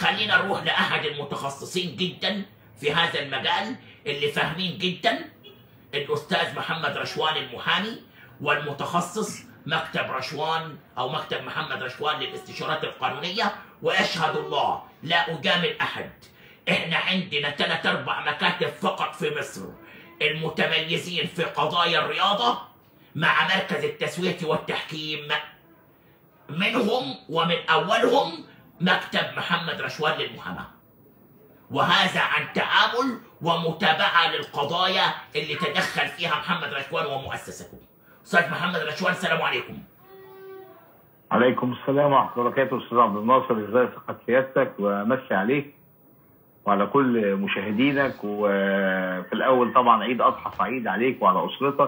خلينا نروح لاحد المتخصصين جدا في هذا المجال اللي فاهمين جدا الاستاذ محمد رشوان المحامي والمتخصص مكتب رشوان او مكتب محمد رشوان للاستشارات القانونيه واشهد الله لا اجامل احد احنا عندنا ثلاث اربع مكاتب فقط في مصر المتميزين في قضايا الرياضه مع مركز التسويه والتحكيم منهم ومن اولهم مكتب محمد رشوان للمحاماه وهذا عن تعامل ومتابعه للقضايا اللي تدخل فيها محمد رشوان ومؤسسته استاذ محمد رشوان السلام عليكم عليكم السلام ورحمه الله وبركاته استاذ عبد الناصر ازاي صحه سيادتك وامسي عليك وعلى كل مشاهدينك وفي الاول طبعا عيد اضحى سعيد عليك وعلى اسرتك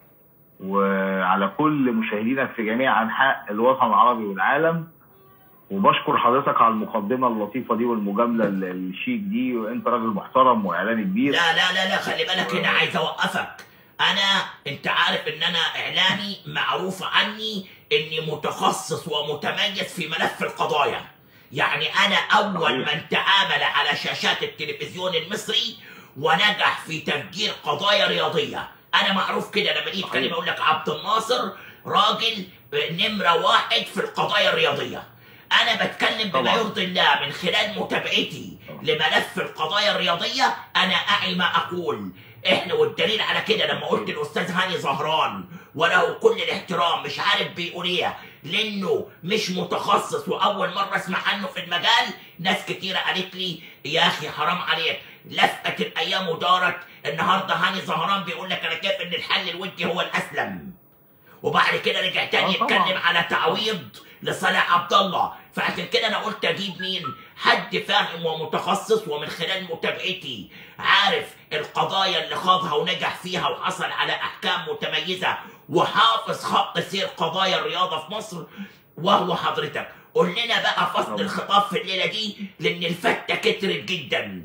وعلى كل مشاهدينك في جميع انحاء الوطن العربي والعالم وبشكر حضرتك على المقدمه اللطيفه دي والمجامله ال- الشيك دي وانت راجل محترم واعلامي كبير لا لا لا لا خلي بالك هنا عايز اوقفك انا انت عارف ان انا اعلامي معروف عني اني متخصص ومتميز في ملف القضايا يعني انا اول من تعامل على شاشات التلفزيون المصري ونجح في تفجير قضايا رياضيه انا معروف كده لما نيجي اتكلم اقول لك عبد الناصر راجل نمره واحد في القضايا الرياضيه انا بتكلم بما طبعاً. يرضي الله من خلال متابعتي لملف القضايا الرياضيه انا اعي ما اقول احنا والدليل على كده لما قلت الاستاذ هاني زهران وله كل الاحترام مش عارف بيقول ايه لانه مش متخصص واول مره اسمع عنه في المجال ناس كتيره قالت لي يا اخي حرام عليك لفت الايام ودارت النهارده هاني زهران بيقول لك انا شايف ان الحل الودي هو الاسلم وبعد كده رجع تاني آه طبعاً. يتكلم على تعويض لصالح عبد الله فعشان كده انا قلت اجيب مين حد فاهم ومتخصص ومن خلال متابعتي عارف القضايا اللي خاضها ونجح فيها وحصل على احكام متميزه وحافظ خط سير قضايا الرياضه في مصر وهو حضرتك قول لنا بقى فصل الخطاب في الليله دي لان الفته كترت جدا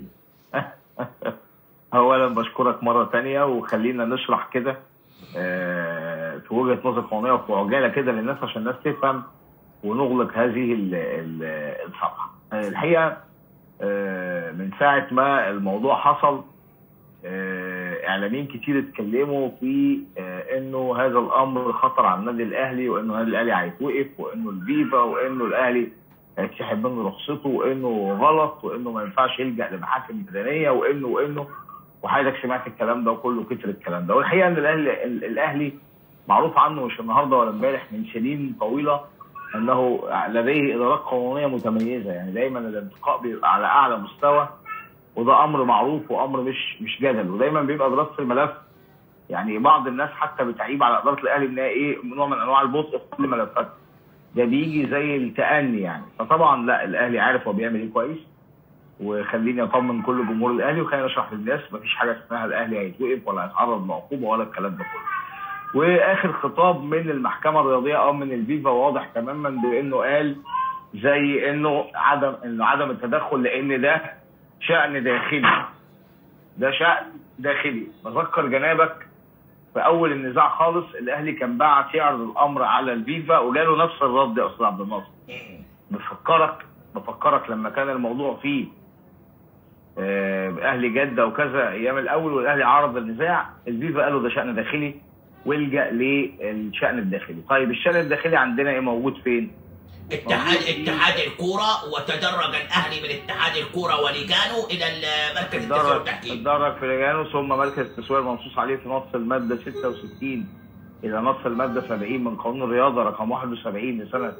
اولا بشكرك مره تانية وخلينا نشرح كده آه، في وجهه نظر قانونيه وفي عجاله كده للناس عشان الناس تفهم ونغلق هذه ال- ال- الصفحه. آه، الحقيقه آه، من ساعه ما الموضوع حصل آه، اعلاميين كتير اتكلموا في آه، انه هذا الامر خطر على النادي الاهلي وانه النادي الاهلي هيتوقف وانه الفيفا وانه الاهلي هيتسحب منه رخصته وانه غلط وانه ما ينفعش يلجا لمحاكم مدنيه وانه وانه وحضرتك سمعت الكلام ده وكله كتر الكلام ده والحقيقه ان الاهلي ال- الاهلي معروف عنه مش النهارده ولا امبارح من سنين طويله انه لديه ادارات قانونيه متميزه يعني دايما الانتقاء بيبقى على اعلى مستوى وده امر معروف وامر مش مش جدل ودايما بيبقى دراسه الملف يعني بعض الناس حتى بتعيب على اداره الاهلي انها ايه نوع من انواع البطء في كل ملفات ده بيجي زي التأني يعني فطبعا لا الاهلي عارف هو بيعمل ايه كويس وخليني اطمن كل جمهور الاهلي وخليني اشرح للناس مفيش حاجه اسمها الاهلي هيتوقف ولا هيتعرض لعقوبه ولا الكلام ده كله. واخر خطاب من المحكمه الرياضيه او من الفيفا واضح تماما بانه قال زي انه عدم انه عدم التدخل لان ده شأن داخلي. ده شأن داخلي، بذكر جنابك في اول النزاع خالص الاهلي كان بعت يعرض الامر على الفيفا وجاله نفس الرد يا استاذ عبد الناصر. بفكرك بفكرك لما كان الموضوع فيه آه، اهلي جده وكذا ايام الاول والاهلي عرض النزاع الفيفا قالوا ده شان داخلي والجا للشان الداخلي طيب الشان الداخلي عندنا ايه موجود فين اتحاد اتحاد الكوره وتدرج الاهلي من اتحاد الكوره ولجانه الى مركز التسويه اتدرج والتحكيم اتدرج في لجانه ثم مركز التسويه المنصوص عليه في نص الماده 66 الى نص الماده 70 من قانون الرياضه رقم 71 لسنه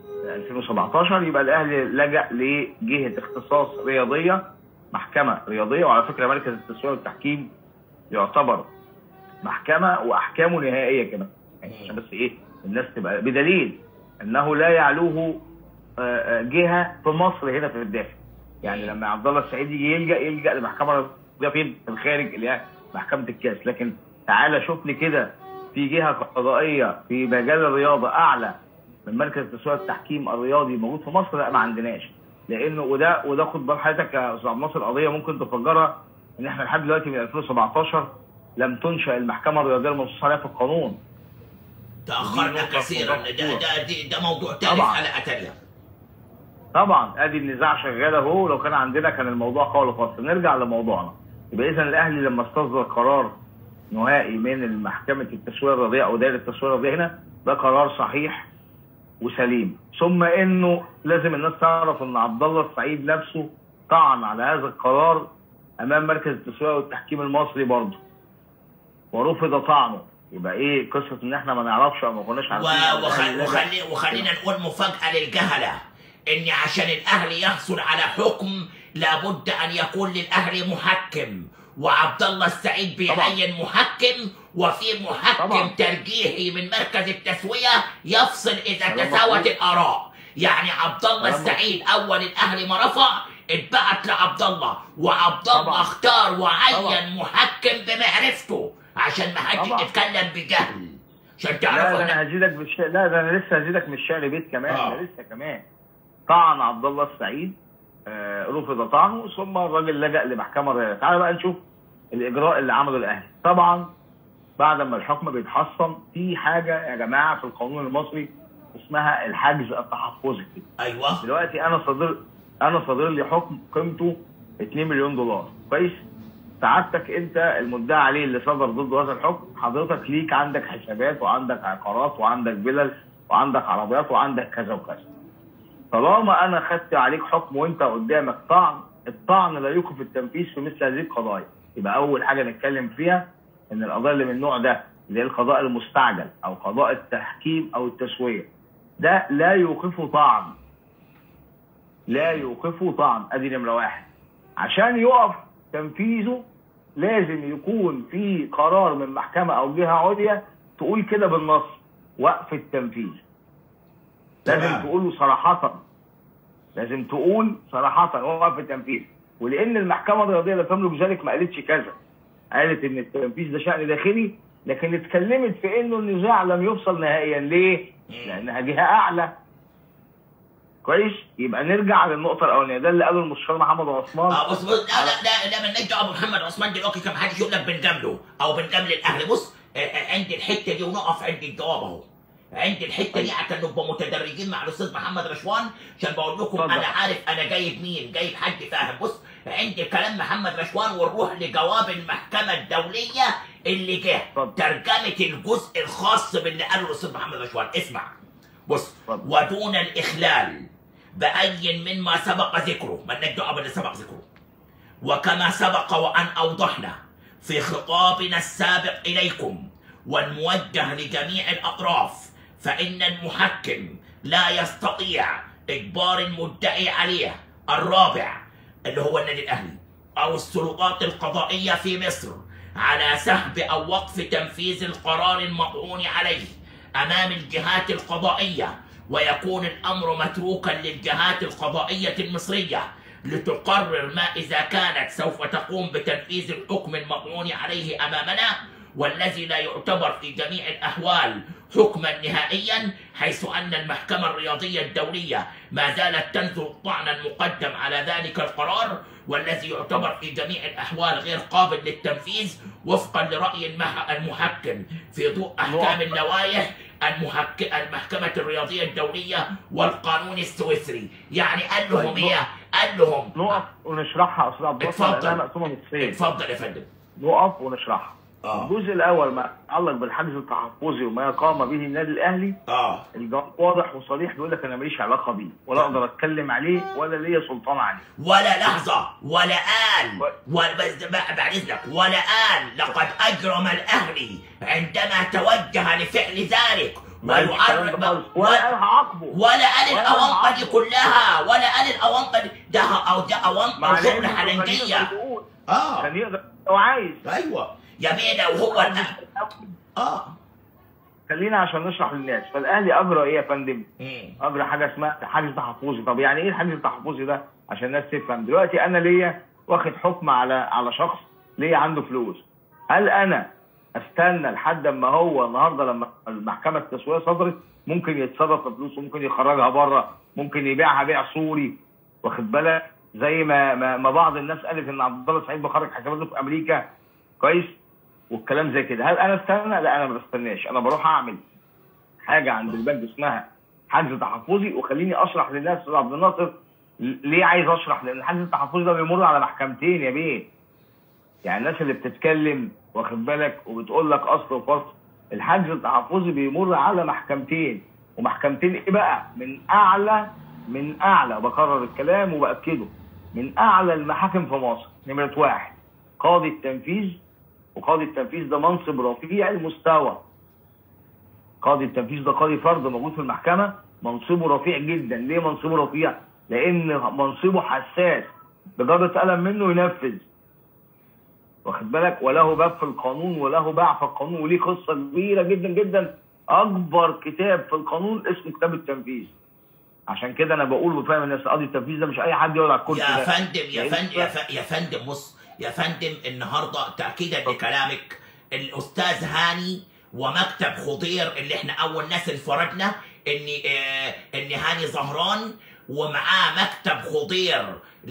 2017 يبقى الاهلي لجا لجهه اختصاص رياضيه محكمه رياضيه وعلى فكره مركز التسويه والتحكيم يعتبر محكمه واحكامه نهائيه كمان يعني عشان بس ايه الناس تبقى بدليل انه لا يعلوه آه، آه، جهه في مصر هنا في الداخل يعني لما عبد الله السعيد يجي يلجا يلجا لمحكمه رياضيه فين في الخارج اللي هي محكمه الكاس لكن تعالى شوف لي كده في جهه قضائيه في مجال الرياضه اعلى من مركز تسويه التحكيم الرياضي موجود في مصر لا ما عندناش لانه وده وده خد بال حضرتك يا استاذ عبد الناصر قضيه ممكن تفجرها ان احنا لحد دلوقتي من 2017 لم تنشا المحكمه الرياضيه المنصوص عليها في القانون تاخرنا دي نقطة كثيرا مضافة. ده ده دي- ده موضوع ثالث طبعاً. حلقه ثانيه طبعا ادي النزاع شغال اهو لو كان عندنا كان الموضوع قول فصل نرجع لموضوعنا يبقى اذا الاهلي لما استصدر قرار نهائي من محكمه التسويه الرياضيه او دائره التسويه الرياضيه هنا ده قرار صحيح وسليم ثم انه لازم الناس تعرف ان عبد الله السعيد نفسه طعن على هذا القرار امام مركز التسويه والتحكيم المصري برضه ورفض طعنه يبقى ايه قصه ان احنا ما نعرفش او ما كناش عارفين و- وخل... وخلي... وخلينا نقول مفاجأة للجهلة إن عشان الأهلي يحصل على حكم لابد أن يكون للأهلي محكم وعبد الله السعيد بيعين محكم وفي محكم طبعا. ترجيحي من مركز التسوية يفصل إذا كلام تساوت مظبوط. الآراء يعني عبد الله كلام السعيد أول الأهلي ما رفع اتبعت لعبد الله وعبد الله طبعا. اختار وعين طبعا. محكم بمعرفته عشان ما حدش طبعا. يتكلم بجهل عشان لا تعرفوا ده إن انا هزيدك بالش... لا ده انا لسه هزيدك من الشعر بيت كمان آه. ده لسه كمان طعن عبد الله السعيد آه رفض طعنه ثم الراجل لجأ لمحكمه الرياضيه تعالى بقى نشوف الاجراء اللي عمله الاهلي طبعا بعد ما الحكم بيتحصن في حاجه يا جماعه في القانون المصري اسمها الحجز التحفظي ايوه دلوقتي انا صادر انا صادر لي حكم قيمته 2 مليون دولار كويس سعادتك انت المدعي عليه اللي صدر ضده هذا الحكم حضرتك ليك عندك حسابات وعندك عقارات وعندك فيلل وعندك عربيات وعندك كذا وكذا طالما انا خدت عليك حكم وانت قدامك طعن الطعن لا يوقف التنفيذ في مثل هذه القضايا يبقى اول حاجه نتكلم فيها ان القضايا اللي من النوع ده اللي هي القضاء المستعجل او قضاء التحكيم او التسويه ده لا يوقفه طعن لا يوقفه طعن ادي نمره واحد عشان يقف تنفيذه لازم يكون في قرار من محكمه او جهه عليا تقول كده بالنص وقف التنفيذ لازم تمام. تقول له صراحه لازم تقول صراحه وقف التنفيذ ولان المحكمه الرياضيه لا تملك ذلك ما قالتش كذا قالت ان التنفيذ ده شان داخلي لكن اتكلمت في انه النزاع لم يفصل نهائيا ليه؟ لانها جهه اعلى كويس يبقى نرجع للنقطه الاولانيه ده اللي قاله المستشار محمد عثمان اه بص بص لا لا لا لا من نجد ابو محمد عثمان دلوقتي كان حدش يقول لك بنجامله او بنجامل الاهلي بص آه، آه، عند الحته دي ونقف عند الجواب اهو عند الحته دي عشان نبقى متدرجين مع الاستاذ محمد رشوان عشان بقول لكم اتفضل. انا عارف انا جايب مين جايب حد فاهم بص عند كلام محمد رشوان ونروح لجواب المحكمه الدوليه اللي جه اتفضل. ترجمه الجزء الخاص باللي قاله الاستاذ محمد رشوان اسمع بص اتفضل. ودون الاخلال بأي مما سبق ذكره ما ندعو باللي سبق ذكره وكما سبق وأن أوضحنا في خطابنا السابق إليكم والموجه لجميع الأطراف فإن المحكم لا يستطيع إجبار المدعي عليه الرابع اللي هو النادي الأهلي أو السلطات القضائية في مصر على سحب أو وقف تنفيذ القرار المطعون عليه أمام الجهات القضائية ويكون الأمر متروكا للجهات القضائية المصرية لتقرر ما إذا كانت سوف تقوم بتنفيذ الحكم المطعون عليه أمامنا والذي لا يعتبر في جميع الأحوال حكما نهائيا حيث أن المحكمة الرياضية الدولية ما زالت تنظر الطعن المقدم على ذلك القرار والذي يعتبر في جميع الأحوال غير قابل للتنفيذ وفقا لرأي المح- المحكم في ضوء أحكام اللوائح المحك... المحكمة الرياضية الدولية والقانون السويسري يعني قال لهم طيب، ايه قال لهم نقف ونشرحها يا استاذ عبد الله اتفضل. لانها مقسومه نصفين اتفضل يا فندم نقف ونشرحها اه الجزء الاول ما يتعلق بالحجز التحفظي وما قام به النادي الاهلي اه الجواب واضح وصريح بيقول لك انا ماليش علاقه بيه ولا اقدر اتكلم عليه ولا ليا سلطان عليه ولا لحظة ولا آن و- ولا بس بقى بعد إذنك ولا آن لقد أجرم الأهلي عندما توجه لفعل ذلك ما قالش الكلام ده ويعرف خالص. ولا قال هعاقبه ولا قال ولا الأونقة دي هعاقبه. كلها ولا قال الأونقة دي ده أو ده أونقة مع وشغل العلم إنه كان يقدر حلنجية يقول. اه كان يقدر لو عايز أيوه يا بيه وهو اه خلينا عشان نشرح للناس فالاهلي اجرى ايه يا فندم؟ مم. اجرى حاجه اسمها حجز تحفظي طب يعني ايه الحجز التحفظي ده عشان الناس تفهم دلوقتي انا ليا واخد حكم على على شخص ليا عنده فلوس هل انا استنى لحد اما هو النهارده لما المحكمه التسويه صدرت ممكن يتصرف في فلوسه ممكن يخرجها بره ممكن يبيعها بيع صوري واخد بالك زي ما ما, ما بعض الناس قالت ان عبد الله سعيد بخرج حساباته في امريكا كويس والكلام زي كده هل انا استنى لا انا ما بستناش انا بروح اعمل حاجه عند البنك اسمها حجز تحفظي وخليني اشرح للناس يا عبد الناصر ليه عايز اشرح لان الحجز التحفظي ده بيمر على محكمتين يا بيه يعني الناس اللي بتتكلم واخد بالك وبتقول لك اصل وفصل الحجز التحفظي بيمر على محكمتين ومحكمتين ايه بقى من اعلى من اعلى بكرر الكلام وباكده من اعلى المحاكم في مصر نمره واحد قاضي التنفيذ وقاضي التنفيذ ده منصب رفيع المستوى قاضي التنفيذ ده قاضي فرد موجود في المحكمه منصبه رفيع جدا ليه منصبه رفيع لان منصبه حساس بجرة قلم منه ينفذ واخد بالك وله باب في القانون وله باع في القانون وليه قصه كبيره جدا جدا اكبر كتاب في القانون اسمه كتاب التنفيذ عشان كده انا بقول وفاهم الناس قاضي التنفيذ ده مش اي حد يقعد على الكرسي يا ده فندم يا لأن فندم يا, ف... يا فندم بص يا فندم النهارده تاكيدا لكلامك الاستاذ هاني ومكتب خضير اللي احنا اول ناس انفردنا ان آه ان هاني زهران ومعاه مكتب خضير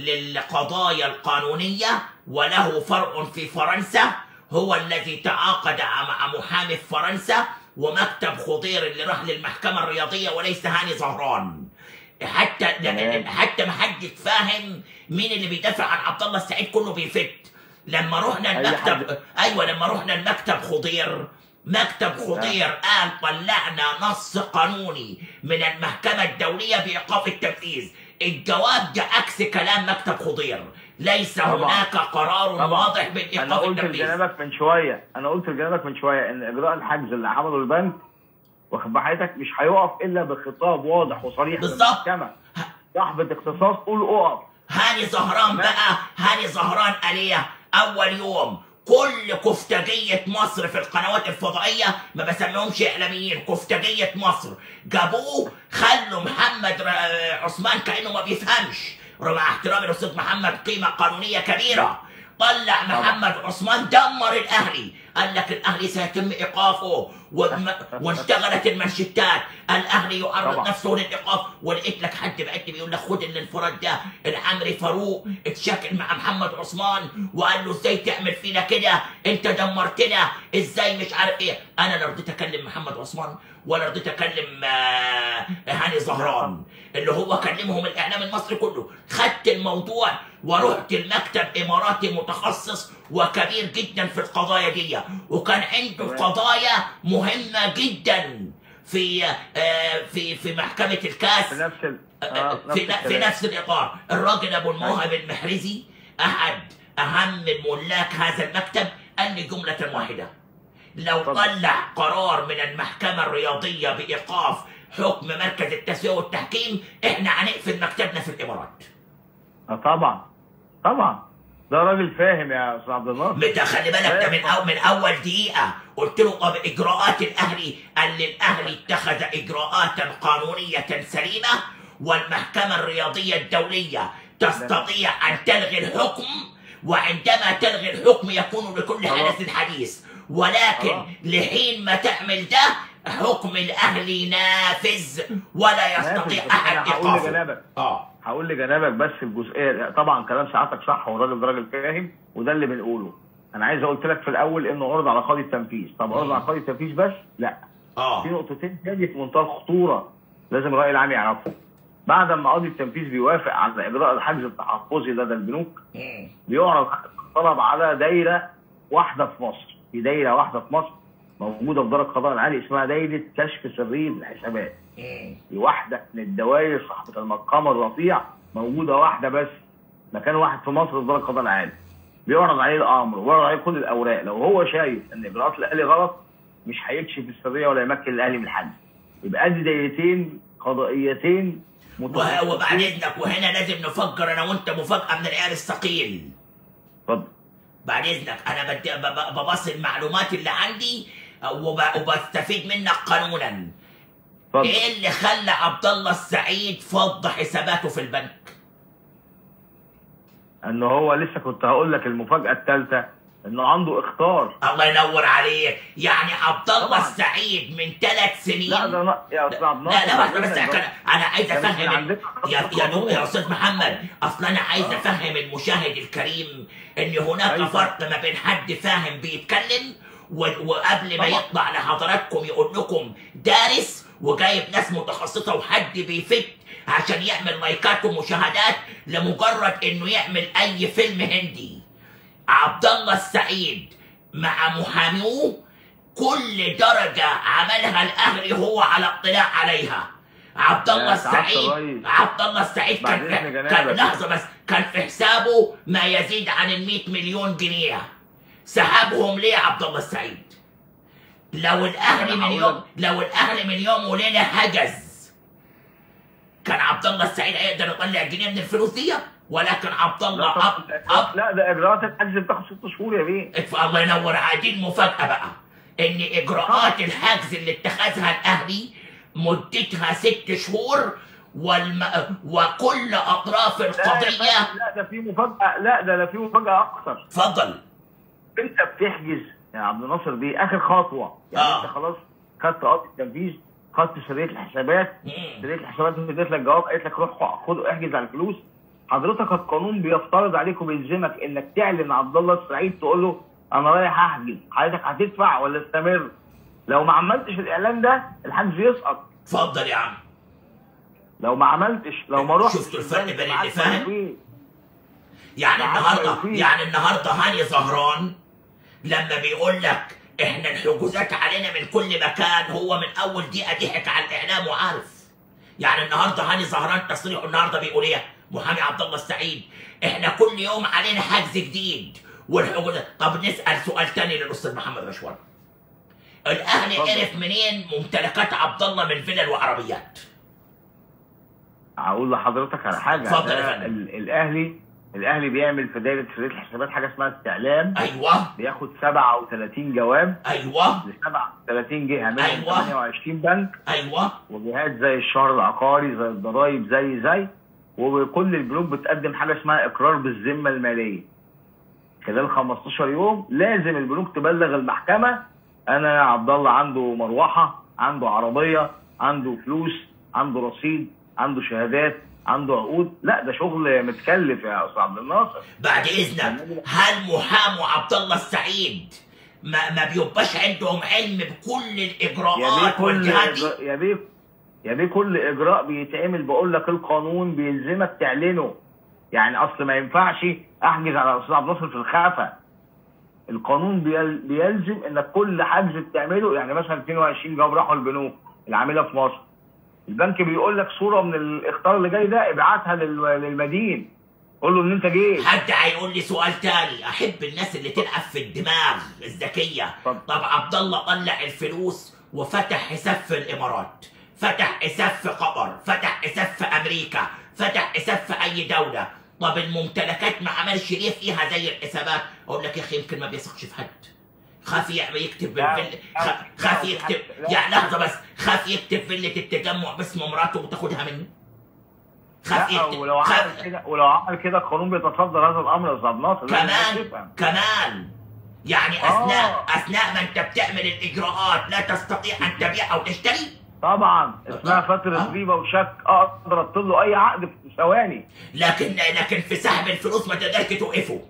للقضايا القانونيه وله فرع في فرنسا هو الذي تعاقد مع محامي في فرنسا ومكتب خضير اللي راح للمحكمه الرياضيه وليس هاني زهران حتى تمام. حتى ما حد فاهم مين اللي بيدافع عن عبد الله السعيد كله بيفت لما رحنا أي المكتب حد. ايوه لما رحنا المكتب خضير مكتب خضير قال طلعنا نص قانوني من المحكمه الدوليه بايقاف التنفيذ الجواب ده عكس كلام مكتب خضير ليس طبعا. هناك قرار طبعا. واضح انا بايقاف قلت التنفيذ لجنابك من شويه انا قلت لجنابك من شويه ان اجراء الحجز اللي عمله البنك واخد بال حضرتك مش هيقف الا بخطاب واضح وصريح بالظبط. للمحكمه صاحبة اختصاص قول اقف هاني زهران بقى هاني زهران آلية أول يوم كل كفتاجية مصر في القنوات الفضائية ما بسميهمش إعلاميين كفتاجية مصر جابوه خلوا محمد ر- عثمان كأنه ما بيفهمش مع احترامي للأستاذ محمد قيمة قانونية كبيرة طلع محمد عثمان دمر الأهلي قال لك الأهلي سيتم إيقافه وم- واشتغلت المنشتات الأهلي يعرض طبعا. نفسه للإيقاف ولقيت لك حد بعت لي بيقول لك خد الانفراد ده العمري فاروق اتشاكل مع محمد عثمان وقال له ازاي تعمل فينا كده انت دمرتنا ازاي مش عارف ايه انا لا رضيت اكلم محمد عثمان ولا رضيت اكلم آه، هاني زهران اللي هو كلمهم الاعلام المصري كله خدت الموضوع ورحت المكتب اماراتي متخصص وكبير جدا في القضايا دي وكان عنده تمام. قضايا مهمه جدا في آه، في في محكمه الكاس في نفس ال... آه في, في الكلام. نفس الاطار الراجل ابو الموهب المحرزي احد اهم ملاك هذا المكتب قال لي جمله واحده لو اتفضل. طلع قرار من المحكمه الرياضيه بايقاف حكم مركز التسويه والتحكيم احنا هنقفل مكتبنا في الامارات آه طبعا طبعا ده راجل فاهم يا استاذ عبد الناصر متى خلي بالك ده من أو من اول دقيقه قلت له طب اجراءات الاهلي قال لي الاهلي اتخذ اجراءات قانونيه سليمه والمحكمه الرياضيه الدوليه تستطيع ان تلغي الحكم وعندما تلغي الحكم يكون لكل خلاص. حدث حديث ولكن خلاص. لحين ما تعمل ده حكم الاهلي نافذ ولا يستطيع نافذ. احد انا هقول ايقافه لجنابك اه هقول لجنابك بس الجزئيه طبعا كلام سعادتك صح والراجل ده راجل فاهم وده اللي بنقوله انا عايز قلت لك في الاول انه عرض على قاضي التنفيذ طب عرض على قاضي التنفيذ بس لا اه في نقطتين تاني في منتهى الخطوره لازم الراي العام يعرفهم بعد ما قاضي التنفيذ بيوافق على اجراء الحجز التحفظي لدى البنوك مم. بيعرض طلب على دايره واحده في مصر في دايره واحده في مصر موجوده في دار القضاء العالي اسمها دايره كشف سريه الحسابات مم. دي واحده من الدوائر صاحبه المقام الرفيع موجوده واحده بس مكان واحد في مصر في دار القضاء العالي بيعرض عليه الامر ويعرض عليه كل الاوراق لو هو شايف ان اجراءات الاهلي غلط مش هيكشف السريه ولا يمكن الاهلي من الحجز يبقى دي دايرتين قضائيتين وه- متخصصين. وبعد اذنك وهنا لازم نفكر انا وانت مفاجاه من العيال الثقيل اتفضل بعد اذنك انا بدي ب- ب- ببص المعلومات اللي عندي وب- وبستفيد منك قانونا اتفضل ايه اللي خلى عبد الله السعيد فض حساباته في البنك ان هو لسه كنت هقول لك المفاجاه الثالثه انه عنده اختار الله ينور عليك يعني عبد الله طبعا. السعيد من ثلاث سنين لا ده أنا- يا استاذ عبد لا لا الناصر، بس بس ده- أنا- انا عايز ده مش من افهم عندنا يا يا نو- يا استاذ محمد اصل انا عايز آه. افهم المشاهد الكريم ان هناك أيوة. فرق ما بين حد فاهم بيتكلم و- وقبل ما طبعا. يطلع لحضراتكم يقول لكم دارس وجايب ناس متخصصه وحد بيفت عشان يعمل لايكات ومشاهدات لمجرد انه يعمل اي فيلم هندي عبد الله السعيد مع محاموه كل درجة عملها الأهلي هو على اطلاع عليها عبد الله يا سعادة السعيد الريس. عبد الله السعيد بعد كان إذن في كان جنابك. لحظة بس كان في حسابه ما يزيد عن ال 100 مليون جنيه سحبهم ليه عبد الله السعيد لو الاهلي أنا من هقول يوم لو الاهلي من يوم وليله حجز كان عبد الله السعيد هيقدر يطلع جنيه من الفلوس دي ولكن عبد الله لا عب طبعاً. عب لا ده اجراءات الحجز بتاخد ست شهور يا بيه اتف- الله ينور عليك المفاجاه بقى ان اجراءات الحجز اللي اتخذها الاهلي مدتها ست شهور والم... وكل اطراف لا يا القضيه فندم، لا ده في مفاجاه لا ده ده في مفاجاه اكثر اتفضل انت بتحجز يا عبد الناصر دي اخر خطوه يعني آه. انت خلاص خدت قاضي التنفيذ خدت سريه الحسابات مم. سريه الحسابات اديت لك جواب قالت لك روح خد احجز على الفلوس حضرتك القانون بيفترض عليك وبيلزمك انك تعلن عبد الله السعيد تقول له انا رايح احجز حضرتك هتدفع ولا استمر لو ما عملتش الاعلان ده الحجز يسقط اتفضل يا عم لو ما عملتش لو ما رحتش شفتوا الفرق البنك بين معاك اللي فاهم؟ توفيق. يعني معاك النهارده توفيق. يعني النهارده هاني زهران لما بيقول لك احنا الحجوزات علينا من كل مكان هو من اول دقيقه ضحك على الاعلام وعارف يعني النهارده هاني زهران تصريحه النهارده بيقول ايه محامي عبد الله السعيد احنا كل يوم علينا حجز جديد والحجوزات طب نسال سؤال تاني للاستاذ محمد رشوان الاهلي اتفضل. عرف منين ممتلكات عبد الله من فلل وعربيات هقول لحضرتك على حاجه اتفضل يا ده فندم. ال- الاهلي الاهلي بيعمل في دايره سريه الحسابات حاجه اسمها استعلام ايوه بياخد 37 جواب ايوه ل 37 جهه منهم أيوة. 28 بنك ايوه وجهات زي الشهر العقاري زي الضرايب زي زي وكل البنوك بتقدم حاجه اسمها اقرار بالذمه الماليه خلال 15 يوم لازم البنوك تبلغ المحكمه انا يا عبد الله عنده مروحه عنده عربيه عنده فلوس عنده رصيد عنده شهادات عنده عقود لا ده شغل متكلف يا استاذ عبد الناصر بعد اذنك هل محامو عبد الله السعيد ما ما بيبقاش عندهم علم بكل يا بيه الاجراءات كل والجهات دي إجراء- يا بيه يا بيه كل اجراء بيتعمل بقول لك القانون بيلزمك تعلنه يعني اصل ما ينفعش احجز على الاستاذ عبد الناصر في الخفا القانون بيل- بيلزم انك كل حجز بتعمله يعني مثلا 22 جواب راحوا البنوك العامله في مصر البنك بيقول لك صوره من الاختار اللي جاي ده ابعتها لل- للمدين قول له ان انت جيت حد هيقول لي سؤال تاني احب الناس اللي تلعب في الدماغ الذكيه اتفضل. طب عبد الله طلع الفلوس وفتح حساب في الامارات فتح حساب في قطر فتح حساب في امريكا فتح حساب في اي دوله طب الممتلكات ما عملش ليه فيها زي الحسابات اقول لك يا اخي يمكن ما بيثقش في حد خاف يعمل يكتب لا، بالفل لا، خ- خاف لا، يكتب لا. يعني لحظه بس خاف يكتب فيلة التجمع باسم مراته وتاخدها منه خاف لا يكتب ولو خاف- عمل كده ولو عمل كده القانون بيتصدر هذا الامر يا استاذ عبد الناصر لازم الناس كمان تفهم. كمان يعني آه. اثناء اثناء ما انت بتعمل الاجراءات لا تستطيع ان تبيع او تشتري طبعا اسمها فترة آه. ريبة وشك اقدر ابطل له اي عقد في ثواني لكن لكن في سحب الفلوس ما تقدرش توقفه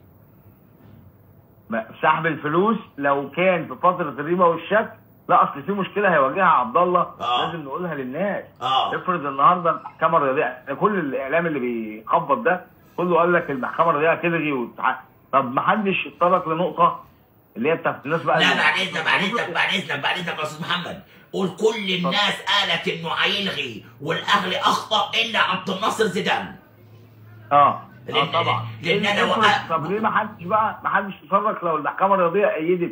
ما- سحب الفلوس لو كان في فترة الريبة والشك لا اصل في مشكلة هيواجهها عبد الله آه. لازم نقولها للناس اه افرض النهارده المحكمة الرياضية يعني كل الاعلام اللي بيخبط ده كله قال لك المحكمة الرياضية هتلغي وتع... طب ما حدش اتطرق لنقطة اللي هي بتاعت الناس بقى لا اللي- بعد اذنك بعد اذنك بعد اذنك بعد اذنك يا استاذ محمد قول كل الناس قالت انه هيلغي والاهلي اخطا الا عبد الناصر زيدان اه لأن- اه طبعا لأن أنا افرض- وقع- طب ليه ما حدش بقى ما حدش تصرف لو المحكمة الرياضية ايدت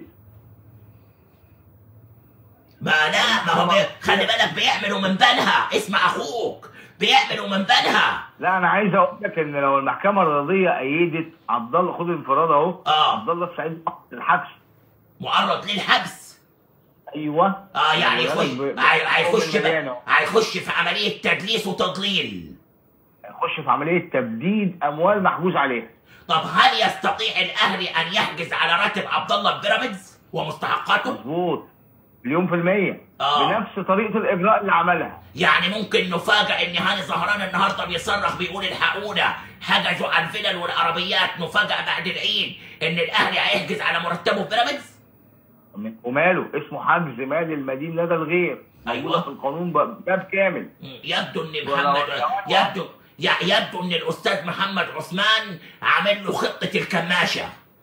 ما لا ما هو بي- خلي بالك بيعملوا من بالها اسمع اخوك بيعملوا من بالها لا انا عايز اقول لك ان لو المحكمه الرياضيه ايدت عبد الله خد انفراد اهو آه. عبد الله السعيد تحت الحبس معرض للحبس ايوه اه يعني خلي يخش بالك ب- هي- هيخش بحكم بقى- المليان أهو. هيخش في عمليه تدليس وتضليل يخش في عمليه تبديد اموال محجوز عليها طب هل يستطيع الاهلي ان يحجز على راتب عبد الله ببيراميدز ومستحقاته؟ مظبوط مليون في المية آه. بنفس طريقة الإجراء اللي عملها يعني ممكن نفاجأ ان هاني زهران النهارده بيصرخ بيقول الحقونا حجزوا على الفلل والعربيات نفاجأ بعد العيد ان الاهلي هيحجز على مرتبه في بيراميدز؟ وماله اسمه حجز مال المدين لدى الغير موجوده أيوة. في القانون ب- باب كامل يبدو ان ولو- محمد لو- يبدو ي- يبدو ان الاستاذ محمد عثمان عامل له خطه الكماشه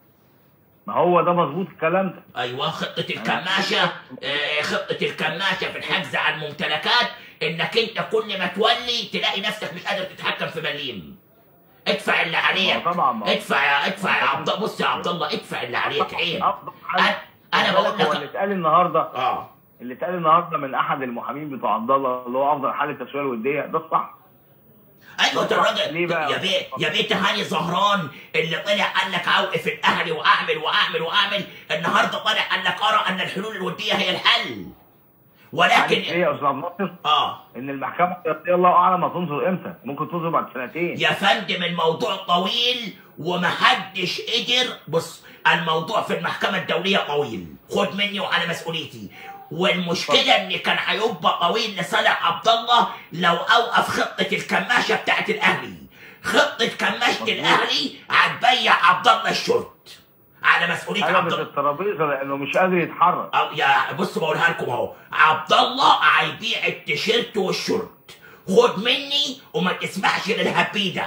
ما هو ده مظبوط الكلام ده ايوه خطه الكماشه آه، خطه الكماشه في الحجز على الممتلكات انك انت كل ما تولي تلاقي نفسك مش قادر تتحكم في مليم ادفع اللي عليك ما طبعا ما ادفع يا ادفع يا عبد بص يا عبد الله ادفع اللي عليك عيب أفضل انا حل. انا خد بقول بالك هو اللي لك اتقال النهارده اه اللي اتقال النهارده من احد المحامين بتوع عبد الله اللي هو افضل حل التسويه الوديه ده الصح ايوه ده الراجل ليه بقى؟ يا بيه يا بيت هاني زهران اللي طلع قال لك اوقف الاهلي واعمل واعمل واعمل النهارده طلع قال لك ارى ان الحلول الوديه هي الحل عارف ايه ولكن يا استاذ عبد الناصر اه ان المحكمه الرئيسيه الله اعلم هتنظر امتى ممكن تنظر بعد سنتين يا فندم الموضوع طويل ومحدش قدر بص الموضوع في المحكمة الدولية طويل خد مني وعلى مسؤوليتي والمشكلة ان كان هيبقى طويل لصالح عبد الله لو اوقف خطة الكماشة بتاعت الاهلي خطة كماشة مظبوط. الاهلي هتبيع عبد الله الشرط على مسؤولية حاجه عبد مش الله الترابيزه لانه مش قادر يتحرك أو يا بص بقولها لكم اهو عبد الله هيبيع التيشيرت والشورت خد مني وما تسمعش للهبيده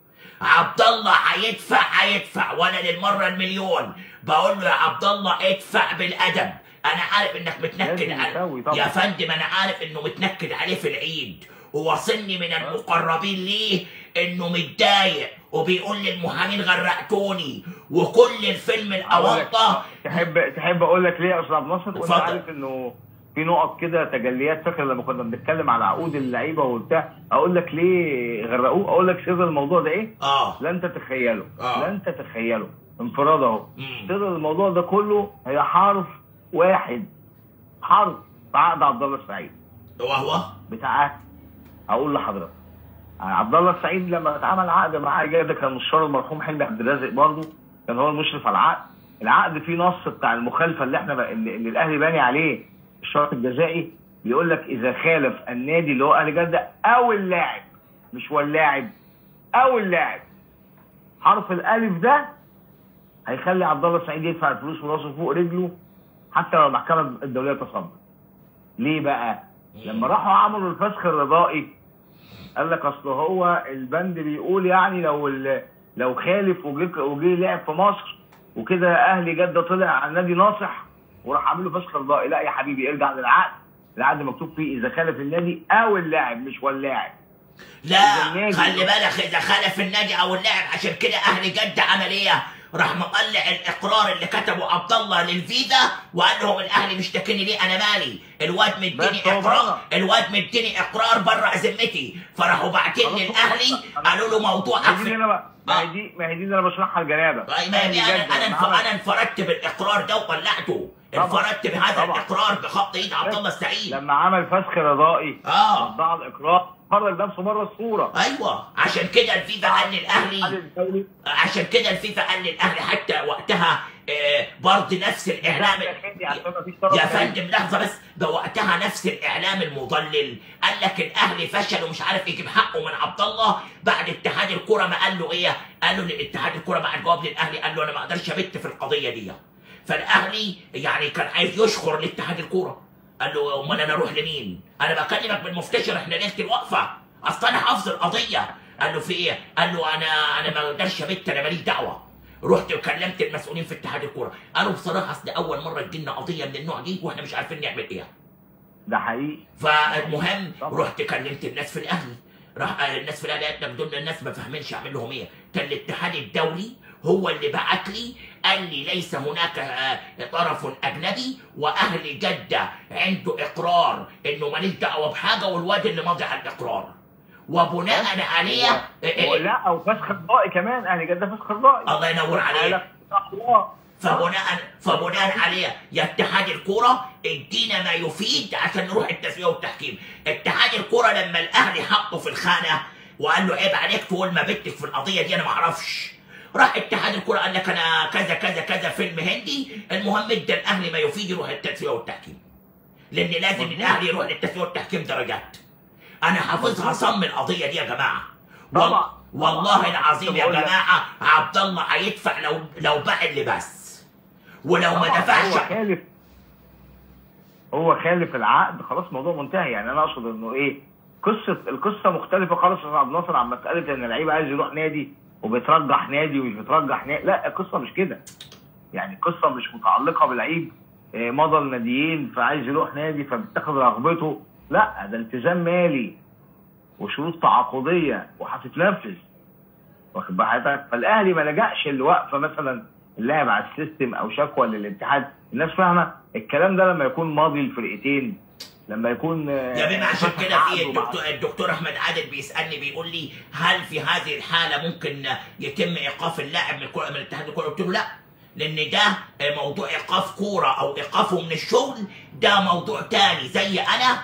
عبد الله هيدفع هيدفع وانا للمره المليون بقول له يا عبد الله ادفع بالادب انا عارف انك متنكد لازم عليه يسوي طبعا. يا فندم انا عارف انه متنكد عليه في العيد وواصلني من المقربين ليه انه متضايق وبيقول للمحامين غرقتوني وكل الفيلم أقول لك- الاونطه تحب تحب اقول لك ليه يا استاذ عبد الناصر وانت اتفضل. عارف انه في نقط كده تجليات فاكر لما كنا بنتكلم على عقود اللعيبه وبتاع اقول لك ليه غرقوه اقول لك سر الموضوع ده ايه اه لن تتخيله آه. لن تتخيله انفراد اهو مم. سر الموضوع ده كله هي حرف واحد حرف في عقد عبد الله السعيد وهو بتاع عقد. هقول لحضرتك عبد الله السعيد لما اتعمل عقد معاه جاده كان مستشار المرحوم حلمي عبد الرازق برضه كان هو المشرف على العقد العقد فيه نص بتاع المخالفه اللي احنا بقى اللي, اللي الاهلي باني عليه الشرط الجزائي بيقول لك اذا خالف النادي اللي هو اهلي جده او اللاعب مش واللاعب او اللاعب حرف الالف ده هيخلي عبد الله السعيد يدفع الفلوس وراسه فوق رجله حتى لو المحكمه الدوليه تصدق ليه بقى؟ لما راحوا عملوا الفسخ الرضائي قال لك اصل هو البند بيقول يعني لو ال- لو خالف وجه وجه لعب في مصر وكده اهلي جده طلع على النادي ناصح وراح عامل له فسخ رضائي لا يا حبيبي ارجع للعقد العقد مكتوب فيه اذا خالف النادي او اللاعب مش واللاعب لا إذا النادي- خلي بالك اذا خالف النادي او اللاعب عشان كده اهل جده عمل ايه؟ راح مطلع الاقرار اللي كتبه عبد الله للفيزا وقال لهم الاهلي مشتكيني ليه انا مالي الواد مديني بس هو اقرار بره. الواد مديني اقرار بره ذمتي فراحوا باعتين خلاص، للاهلي خلاص. قالوا له موضوع ما هي دي اللي انا بقى ما هي آه. دي ما هي دي اللي انا بشرحها لجنابه طيب ما هي انا انا انف- انا انفردت بالاقرار ده وطلعته طبعا. انفردت بهذا طبعا. الاقرار بخط ايد عبد الله السعيد لما عمل فسخ رضائي اه ضاع الاقرار خرج نفسه بره الصوره ايوه عشان كده الفيفا قال الاتحاد للاهلي الدولي عشان كده الفيفا قال للاهلي حتى وقتها آه، برضه نفس الاعلام عشان مفيش طرف يا ثالث. فندم لحظه بس ده وقتها نفس الاعلام المضلل قال لك الاهلي فشل ومش عارف يجيب حقه من عبد الله بعد اتحاد الكره ما قال له ايه؟ قال له لاتحاد الكره بعد جواب للاهلي قال له انا ما اقدرش ابت في القضيه دي فالاهلي يعني كان عايز يشخر لاتحاد الكره قال له امال انا اروح لمين؟ انا بكلمك بالمفتشر احنا ليله الوقفه اصل انا حافظ القضيه قال له في ايه؟ قال له انا انا ما اقدرش ابت انا ماليش دعوه رحت وكلمت المسؤولين في اتحاد الكوره قالوا بصراحه اصل اول مره تجينا قضيه من النوع دي واحنا مش عارفين نعمل ايه ده حقيقي فالمهم طبعا. رحت كلمت الناس في الاهلي راح قال الناس في الاهلي قالت لك دول الناس ما فاهمينش اعمل لهم ايه كان الاتحاد الدولي هو اللي بعت لي قال لي ليس هناك آه، طرف اجنبي واهل جده عنده اقرار انه ماليش دعوه بحاجه والواد اللي ماضي على الاقرار وبناء عليه هو- هو لا او فسخ رضائي كمان اهلي جده فسخ رضائي الله ينور عليك الله فبناء فبناء عليه يا اتحاد الكوره ادينا ما يفيد عشان نروح التسويه والتحكيم اتحاد الكوره لما الاهلي حطه في الخانه وقال له عيب عليك تقول ما بتك في القضيه دي انا ما اعرفش راح اتحاد الكوره قال لك انا كذا كذا كذا فيلم هندي المهم ادى الاهلي ما يفيد يروح التسويه والتحكيم لان لازم مظبوط. الاهلي يروح للتسويه والتحكيم درجات انا حافظها صم القضيه دي يا جماعه وال- طبعا. والله طبعا. العظيم يا بقول لك. جماعه عبد الله هيدفع لو لو باع اللباس ولو ما طبعاً دفعش هو خالف هو خالف العقد خلاص الموضوع منتهي يعني انا اقصد انه ايه قصه القصه مختلفه خالص يا عبد الناصر عن مساله ان اللعيب عايز يروح نادي وبيترجح نادي ومش بيترجح نادي لا القصه مش كده يعني القصه مش متعلقه بلعيب آه، مضى الناديين فعايز يروح نادي فبتاخد رغبته لا ده التزام مالي وشروط تعاقديه وهتتنفذ واخد بال حضرتك فالاهلي ما لجاش لوقفه مثلا اللاعب على السيستم او شكوى للاتحاد الناس فاهمه الكلام ده لما يكون ماضي الفرقتين لما يكون آه، يا بما عشان فتح كده في عقده مع- الدكتور, الدكتور احمد عادل بيسالني بيقول لي هل في هذه الحاله ممكن يتم ايقاف اللاعب من الكره من الاتحاد الكره قلت له لا لان ده موضوع ايقاف كوره او ايقافه من الشغل ده موضوع تاني زي انا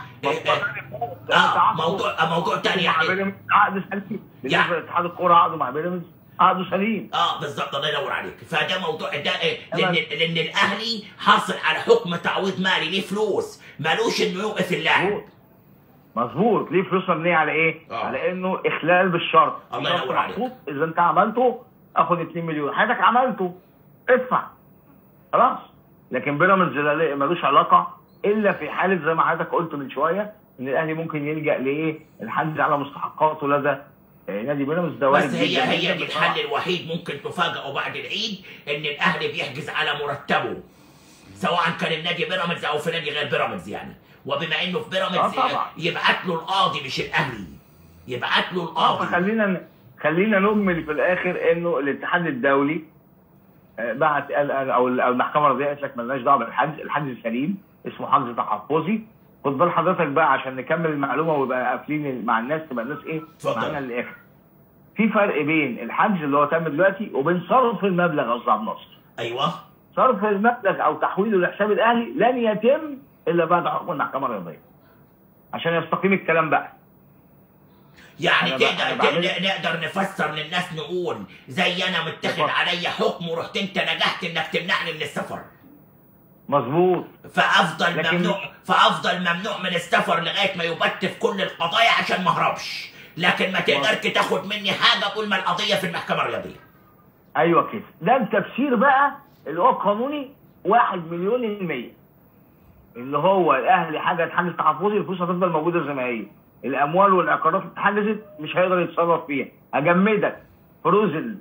اه موضوع موضوع تاني مع يعني بيراميدز عقد سليم بالنسبه لاتحاد الكوره عقده مع بيراميدز عقده سليم اه بالظبط الله ينور عليك فده موضوع ده إيه؟ لان تمام. لان الاهلي حاصل على حكم تعويض مالي ليه فلوس مالوش انه يوقف اللاعب مظبوط مظبوط ليه فلوس مبنيه على ايه؟ آه. على انه اخلال بالشرط الله شرط ينور عليك. محطوط اذا انت عملته اخد 2 مليون حضرتك عملته ادفع خلاص لكن بيراميدز لا- لا- ملوش علاقه الا في حاله زي ما حضرتك قلت من شويه ان الاهلي ممكن يلجا لايه؟ الحجز على مستحقاته لدى آه، نادي بيراميدز ده وارد بس هي جداً هي جداً دي بصراحة. الحل الوحيد ممكن تفاجئوا بعد العيد ان الاهلي بيحجز على مرتبه سواء كان النادي بيراميدز او في نادي غير بيراميدز يعني وبما انه في بيراميدز آه طبعا. يبعت له القاضي مش الاهلي يبعت له اه القاضي فخلينا خلينا نجمل في الاخر انه الاتحاد الدولي آه، بعت قال قال- او او المحكمه الرياضيه قالت لك مالناش دعوه بالحجز الحجز سليم اسمه حجز تحفظي خد بال حضرتك بقى عشان نكمل المعلومه ويبقى قافلين مع الناس تبقى الناس ايه اتفضل. معانا للاخر في فرق بين الحجز اللي هو تم دلوقتي وبين صرف المبلغ يا استاذ عبد الناصر ايوه صرف المبلغ او تحويله لحساب الاهلي لن يتم الا بعد حكم المحكمه الرياضيه عشان يستقيم الكلام بقى يعني أنا تقدر بقى- أنا بعمل- تقدر- نقدر نفسر للناس نقول زي انا متخذ اتفضل. عليا حكم ورحت انت نجحت انك تمنعني من السفر مظبوط فافضل لكن ممنوع فافضل ممنوع من السفر لغايه ما يبت في كل القضايا عشان ما اهربش لكن ما تقدرش تاخد مني حاجه طول ما القضيه في المحكمه الرياضيه ايوه كده ده التفسير بقى اللي هو القانوني واحد مليون المية اللي هو الاهلي حاجه اتحجز تحفظي الفلوس هتفضل موجوده زي ما هي الاموال والعقارات اللي اتحجزت مش هيقدر يتصرف فيها اجمدك فروزن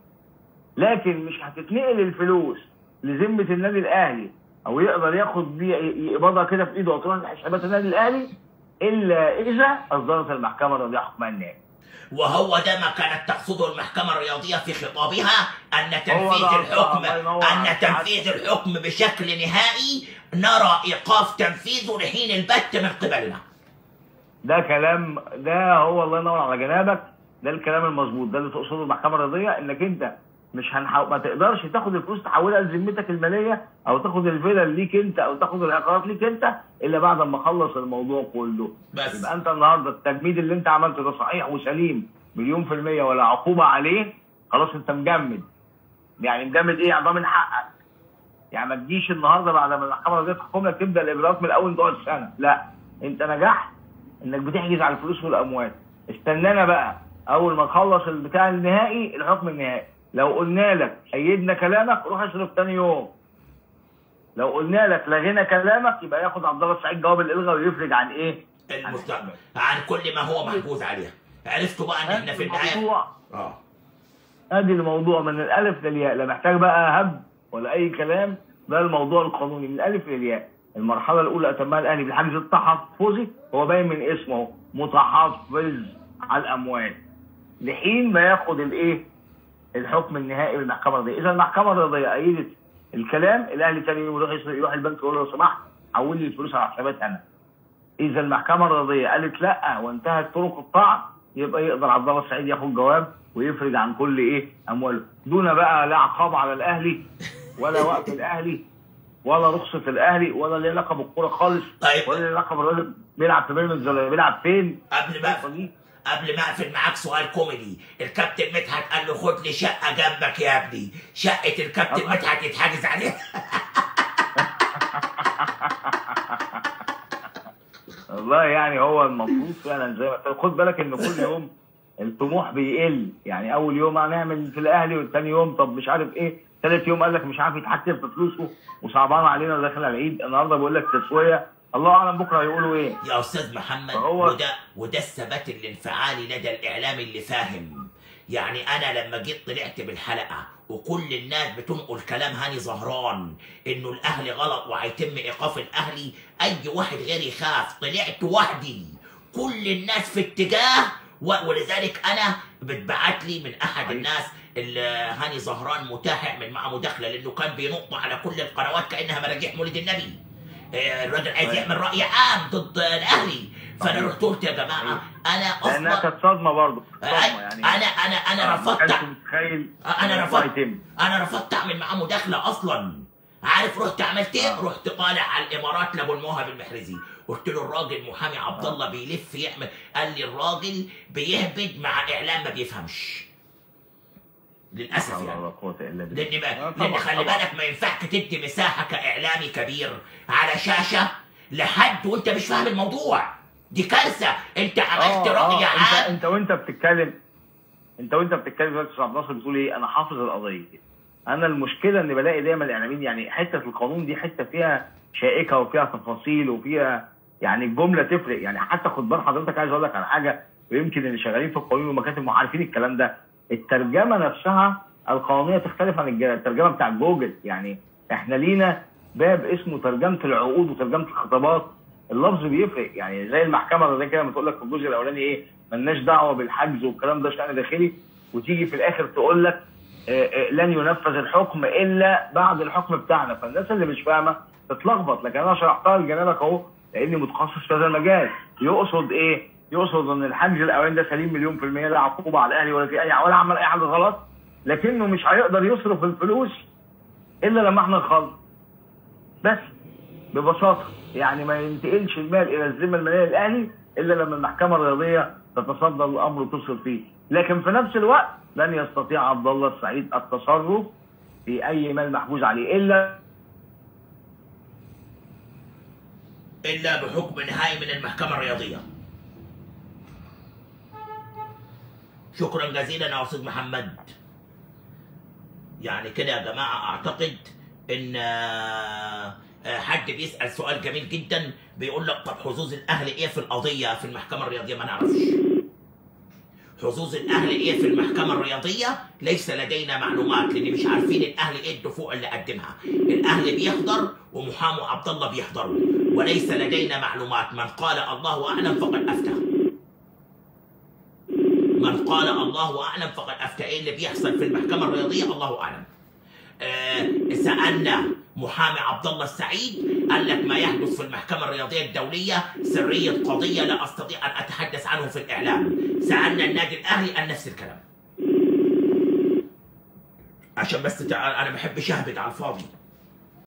لكن مش هتتنقل الفلوس لذمه النادي الاهلي او يقدر ياخد بيها يقبضها كده في ايده وتروح لحسابات النادي الاهلي الا اذا اصدرت المحكمه الرياضيه حكمها النهائي وهو ده ما كانت تقصده المحكمة الرياضية في خطابها أن تنفيذ ده الحكم الله ينور أن عليك. تنفيذ الحكم بشكل نهائي نرى إيقاف تنفيذه لحين البت من قبلنا ده كلام ده هو الله ينور على جنابك ده الكلام المظبوط ده اللي تقصده المحكمه الرياضيه انك انت مش هنحاول ما تقدرش تاخد الفلوس تحولها لذمتك الماليه او تاخد الفيلا ليك انت او تاخد العقارات ليك انت الا بعد ما اخلص الموضوع كله بس. يبقى انت النهارده التجميد اللي انت عملته ده صحيح وسليم مليون في الميه ولا عقوبه عليه خلاص انت مجمد يعني مجمد ايه يعني ضامن حقك يعني ما تجيش النهارده بعد ما المحكمه الرياضيه تحكم لك تبدا الاجراءات من الاول تقعد سنه لا انت نجحت انك بتحجز على الفلوس والاموال استنانا بقى اول ما تخلص البتاع النهائي الحكم النهائي لو قلنا لك ايدنا كلامك روح اصرف تاني يوم لو قلنا لك لغينا كلامك يبقى ياخد عبد الله السعيد جواب الالغاء ويفرج عن ايه؟ المستقبل عن كل ما هو محجوز عليه عرفتوا بقى ان احنا في النهايه الموضوع اه ادي الموضوع من الالف للياء لا محتاج بقى هب ولا اي كلام ده الموضوع القانوني من الالف للياء المرحله الاولى اتمها الاهلي بالحجز التحفظي هو باين من اسمه اهو متحفظ على الاموال لحين ما ياخد الايه الحكم النهائي من المحكمه الرياضيه اذا المحكمه الرياضيه ايدت الكلام الاهلي تاني يوم يروح يصرف- يروح البنك يقول له لو سمحت حول لي الفلوس على حسابات انا اذا المحكمه الرياضيه قالت لا وانتهت طرق الطعن يبقى يقدر عبد الله السعيد ياخد جواب ويفرج عن كل ايه امواله دون بقى لا عقاب على الاهلي ولا وقف الاهلي ولا رخصه الاهلي ولا ليه علاقه بالكوره خالص طيب. ولا ليه علاقه بالراجل بيلعب في بيراميدز ولا بيلعب فين قبل ما أقفل- قبل ما اقفل معاك سؤال كوميدي الكابتن مدحت قال له خد لي شقه جنبك يا ابني شقه الكابتن الله. مدحت يتحجز عليها والله يعني هو المفروض فعلا زي ما قلت- خد بالك ان كل يوم الطموح بيقل يعني اول يوم هنعمل في الاهلي والثاني يوم طب مش عارف ايه ثالث يوم قال لك مش عارف يتحكم في فلوسه وصعبان علينا داخل على العيد النهارده بيقول لك تسويه الله اعلم بكره هيقولوا ايه يا استاذ محمد فهو- وده وده الثبات الانفعالي لدى الاعلام اللي فاهم يعني انا لما جيت طلعت بالحلقه وكل الناس بتنقل كلام هاني زهران انه الاهلي غلط وهيتم ايقاف الاهلي اي واحد غيري يخاف طلعت وحدي كل الناس في اتجاه و- ولذلك انا بتبعت لي من احد أيوة. الناس اللي هاني زهران متاح يعمل معاه مداخله لانه كان بينط على كل القنوات كانها مراجيح مولد النبي آه، الراجل عايز أيوة. يعمل راي عام ضد الاهلي فانا أيوة. رحت قلت يا جماعه أيوة. انا لانها اصلا كانت صدمه برضه أي- صدمه يعني انا انا انا ما رفضت كانش متخيل أنا إن رفضت. هيتم. انا رفضت اعمل معاه مداخله اصلا عارف رحت عملت ايه؟ آه. رحت طالع على الامارات لابو الموهب المحرزي قلت له الراجل محامي عبد الله بيلف يعمل قال لي الراجل بيهبد مع اعلام ما بيفهمش للاسف لا حول يعني ولا قوه الا بالله لان ما آه، لان طبعاً، خلي طبعاً. بالك ما ينفعش تدي مساحه كاعلامي كبير على شاشه لحد وانت مش فاهم الموضوع دي كارثه انت عملت آه، راي آه، انت عام انت وانت بتتكلم انت وانت بتتكلم دلوقتي يا استاذ عبد الناصر بتقول ايه انا حافظ القضيه انا المشكله ان بلاقي دايما الاعلاميين يعني حته القانون دي حته فيها شائكه وفيها تفاصيل وفيها يعني الجمله تفرق يعني حتى خد بال حضرتك عايز اقول لك على حاجه ويمكن اللي شغالين في القانون والمكاتب عارفين الكلام ده الترجمه نفسها القانونيه تختلف عن الج- الترجمه بتاع جوجل يعني احنا لينا باب اسمه ترجمه العقود وترجمه الخطابات اللفظ بيفرق يعني زي المحكمه زي كده بتقول لك في الجزء الاولاني ايه ملناش دعوه بالحجز والكلام ده شان داخلي وتيجي في الاخر تقول لك آه، آه، لن ينفذ الحكم الا بعد الحكم بتاعنا فالناس اللي مش فاهمه تتلخبط لكن انا شرحتها لجنابك اهو لاني متخصص في هذا المجال يقصد ايه؟ يقصد ان الحجز الاولاني ده سليم مليون في الميه لا عقوبه على الاهلي ولا في اي ولا عمل اي حاجه غلط لكنه مش هيقدر يصرف الفلوس الا لما احنا نخلص بس ببساطه يعني ما ينتقلش المال الى الذمه الماليه للاهلي الا لما المحكمه الرياضيه تتصدى الامر وتصرف فيه لكن في نفس الوقت لن يستطيع عبد الله السعيد التصرف في اي مال محجوز عليه الا الا بحكم نهائي من المحكمه الرياضيه شكرا جزيلا يا استاذ محمد يعني كده يا جماعه اعتقد ان آه، آه، حد بيسال سؤال جميل جدا بيقول لك طب حظوظ الاهلي ايه في القضيه في المحكمه الرياضيه ما نعرفش حظوظ الاهلي ايه في المحكمه الرياضيه ليس لدينا معلومات لان مش عارفين الاهلي ايه الدفوع اللي قدمها الاهلي بيحضر ومحامي عبد الله بيحضروا وليس لدينا معلومات من قال الله اعلم فقد افتى من قال الله اعلم فقد افتى ايه اللي بيحصل في المحكمه الرياضيه الله اعلم آه، سالنا محامي عبد الله السعيد قال لك ما يحدث في المحكمه الرياضيه الدوليه سريه قضيه لا استطيع ان اتحدث عنه في الاعلام سالنا النادي الاهلي قال نفس الكلام عشان بس تع... انا ما بحبش اهبد على الفاضي